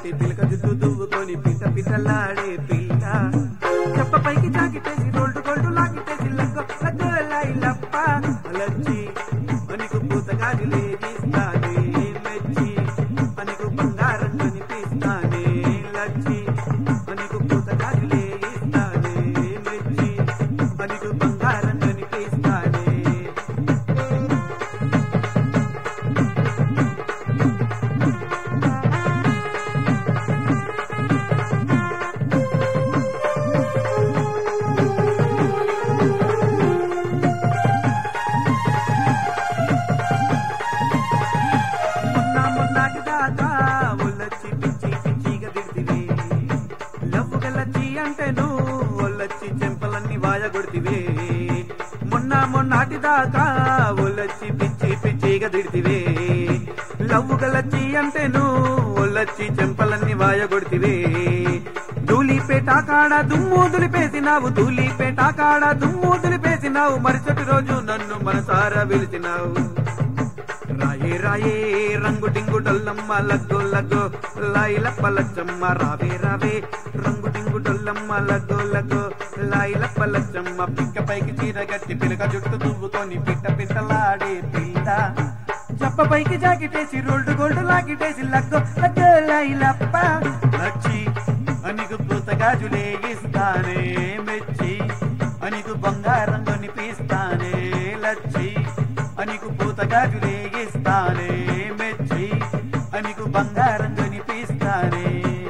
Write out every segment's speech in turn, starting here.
చీరగట్టి పిలక జుట్టు దువ్వుకొని పిట్ట పిట్టలాడే పిల్ల చెప్ప పైకి జాకిటేసి రోల్డు గోల్డు లాగిటేసి లగ్గో లగ్గో లైలప్ప అలచ్చి మనకు పూతగాజు లేగిస్తానే మెచ్చి మనకు బంగారం కనిపిస్తానే లచ్చి మనకు పూతగాజు లేగిస్తానే మెచ్చి మనకు బంగారం కనిపిస్తానే మొన్న మొన్నటి దాకా ఒళ్ళొచ్చి పిచ్చి పిచ్చిగా తిడితివే లవ్వు గల్లచ్చి అంటే నువ్వు ఒళ్ళొచ్చి చెంపలన్నీ వాయగొడితివే మొన్న మొన్నటి దాకా ఒళ్ళొచ్చి పిచ్చి పిచ్చిగా తిడితివే లవ్వు గల్లచ్చి అంటే నువ్వు ఒళ్ళొచ్చి చెంపలన్నీ వాయగొడితివే ధూళిపేట కాడ దుమ్ము దులిపేసినావు ధూళిపేట కాడ దుమ్ము దులిపేసినావు మరుసటి రోజు నన్ను మనసారా పిలిచినావు రాయే రాయే రంగు డింగు డొల్లమ్మ లగ్గో లగ్గో లాయిలప్ప లచ్చమ్మ రావే రావే రంగు డింగు డొల్లమ్మ లగ్గో లగ్గో లాయిలప్ప లచ్చమ్మ పిక్క పైకి చీర గట్టి పిలక జుట్టు దువ్వుకొని పిట్ట పిట్టలాడే పిల్ల జప్ప పైకి జాకెటేసి రోల్డ్ గోల్డ్ లాగిటేసి లగ్గో లగ్గో లాయిలప్ప లచ్చి అనికు పూతగాజులే ఇస్తానే మెచ్చి అనికు బంగారం కొనిపిస్తానే లచ్చి అనికు పూతగాజులే ఇస్తానే మెచ్చి అనికు బంగారం కొనిపిస్తానే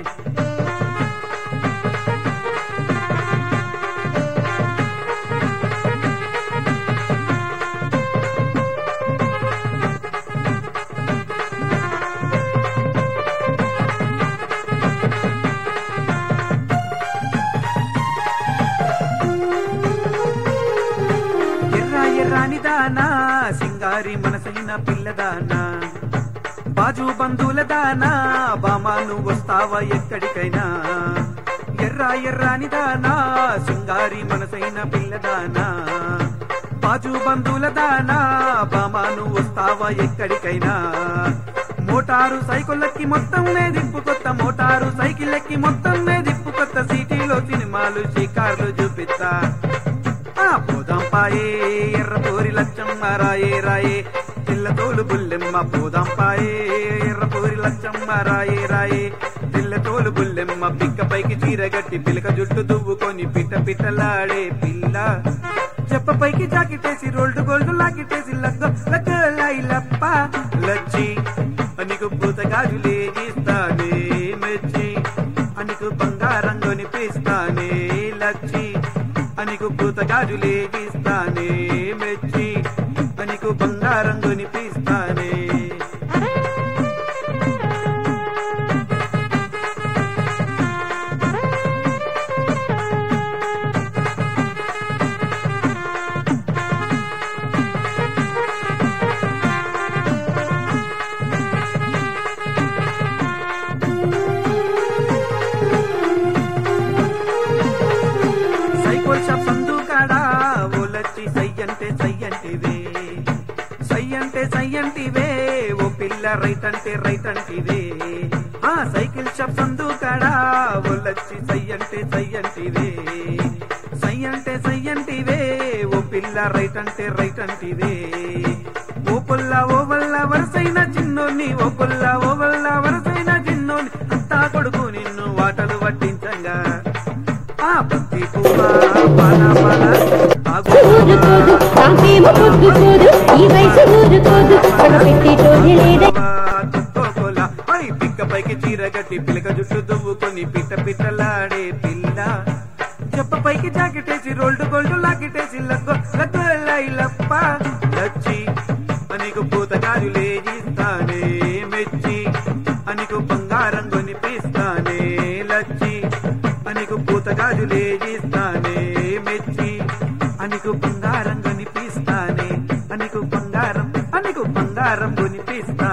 ఎర్ర ఎర్రాని దానా సింగారి మనసైన పిల్లదానా బాజు బంధువుల దానా బామా నువ్వు వస్తావా ఎక్కడికైనా ఎర్ర ఎర్రాని దానా సింగారి మనసైన పిల్లదానా బాజు బంధువుల దానా బామా నువ్వు వస్తావా ఎక్కడికైనా మోటారు సైకిళ్ళకి మొత్తం దిప్పు కొత్త మోటారు సైకిళ్ళకి మొత్తం దిప్పు కొత్త సిటీలో సినిమాలు షికార్లు చూపిస్తా ఆ పోదాం పాయే ఎర్ర పూరి లచ్చమ్మ రాయే రాయే పిల్ల తోలు బుల్లెమ్మ పోదాం పాయే ఎర్ర పూరి లచ్చమ్మ రాయే రాయే పిల్ల తోలు బుల్లెమ్మ పిక్క పైకి చీర గట్టి పిలక జుట్టు దువ్వుకొని పిట్ట పిట్టలాడే పిల్ల చెప్ప పైకి జాకెటేసి రోల్డ్ గోల్డ్ లాకెటేసి లగ్గ లగ్గ లైలప్ప లచ్చి అనికు పూతగాజులే ఇస్తానే మెచ్చి అనికు బంగారం కొనిపిస్తానే లచ్చి అనికు పూతగాజులే ఇస్తానే మెచ్చి అనికు బంగారం కొనిపిస్తానే సైకిల్ షాప్ సందు కాడా ఓలచ్చి సయ్యంటే సయ్యంటివే సయ్యంటే సయ్యంటివే ఓ పిల్ల రైట్ అంటే రైట్ అంటివే ఆ సైకిల్ షాప్ సందు కాడా ఓలచ్చి సయ్యంటే సయ్యంటివే సయ్యంటే సయ్యంటివే ఓ పిల్ల రైట్ అంటే రైట్ అంటివే ఓ పుల్ల ఓ వల్ల వరసైన చిన్నోని ఓ పుల్ల ఓ వల్ల వరసైన చిన్నోని అంతా కొడుకు నిన్ను వాటలు పట్టించంగా ఆ బంతి పువ్వ పాల పాల ఆగు ఊరుకోదు తాపేమో పొద్దుకోదు ఈ వయసు ఊరుకోదు పెట్టి లేదా కోకోలా పై పిక్క పైకి చీర కట్టి పిలక జుట్టు దువ్వుకొని పిట్ట పిట్టలాడే పిల్ల చెప్ప పైకి జాకెటేసి రోల్డ్ గోల్డ్ లాకెటేసి లగ్గో లగ్గో లైలప్ప లచ్చి అనికు పూతగాజు లేజిస్తానే మెచ్చి అనికు బంగారం కొనిపిస్తానే లచ్చి అనికు పూతగాజు లేజిస్తానే మెచ్చి అనికు బంగారం కొనిపిస్తానే అనికు బంగారం అనికు బంగారం కొనిపిస్తా